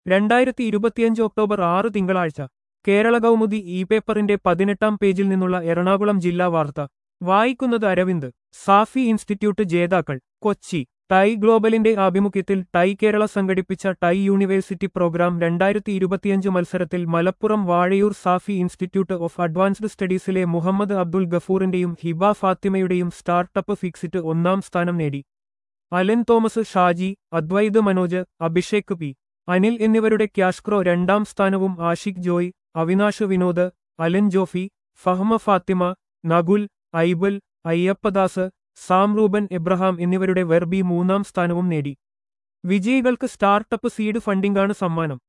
രണ്ടായിരത്തി ഇരുപത്തിയഞ്ച് ഒക്ടോബർ ആറ് തിങ്കളാഴ്ച കേരള കൗമുദി ഇ പേപ്പറിന്റെ പതിനെട്ടാം പേജിൽ നിന്നുള്ള എറണാകുളം ജില്ലാ വാർത്ത വായിക്കുന്നത് അരവിന്ദ് സാഫി ഇൻസ്റ്റിറ്റ്യൂട്ട് ജേതാക്കൾ കൊച്ചി ടൈ ഗ്ലോബലിന്റെ ആഭിമുഖ്യത്തിൽ ടൈ കേരള സംഘടിപ്പിച്ച ടൈ യൂണിവേഴ്സിറ്റി പ്രോഗ്രാം രണ്ടായിരത്തി ഇരുപത്തിയഞ്ച് മത്സരത്തിൽ മലപ്പുറം വാഴയൂർ സാഫി ഇൻസ്റ്റിറ്റ്യൂട്ട് ഓഫ് അഡ്വാൻസ്ഡ് സ്റ്റഡീസിലെ മുഹമ്മദ് അബ്ദുൾ ഗഫൂറിന്റെയും ഹിബ ഫാത്തിമയുടെയും സ്റ്റാർട്ടപ്പ് ഫിക്സിറ്റ് ഒന്നാം സ്ഥാനം നേടി അലൻ തോമസ് ഷാജി അദ്വൈത് മനോജ് അഭിഷേക് പി അനിൽ എന്നിവരുടെ ക്യാഷ്ക്രോ രണ്ടാം സ്ഥാനവും ആഷിഖ് ജോയ് അവിനാഷ് വിനോദ് അലൻ ജോഫി ഫഹ്മ ഫാത്തിമ നകുൽ ഐബൽ അയ്യപ്പദാസ് സാം റൂബൻ എബ്രഹാം എന്നിവരുടെ വെർബി മൂന്നാം സ്ഥാനവും നേടി വിജയികൾക്ക് സ്റ്റാർട്ടപ്പ് സീഡ് ഫണ്ടിംഗാണ് സമ്മാനം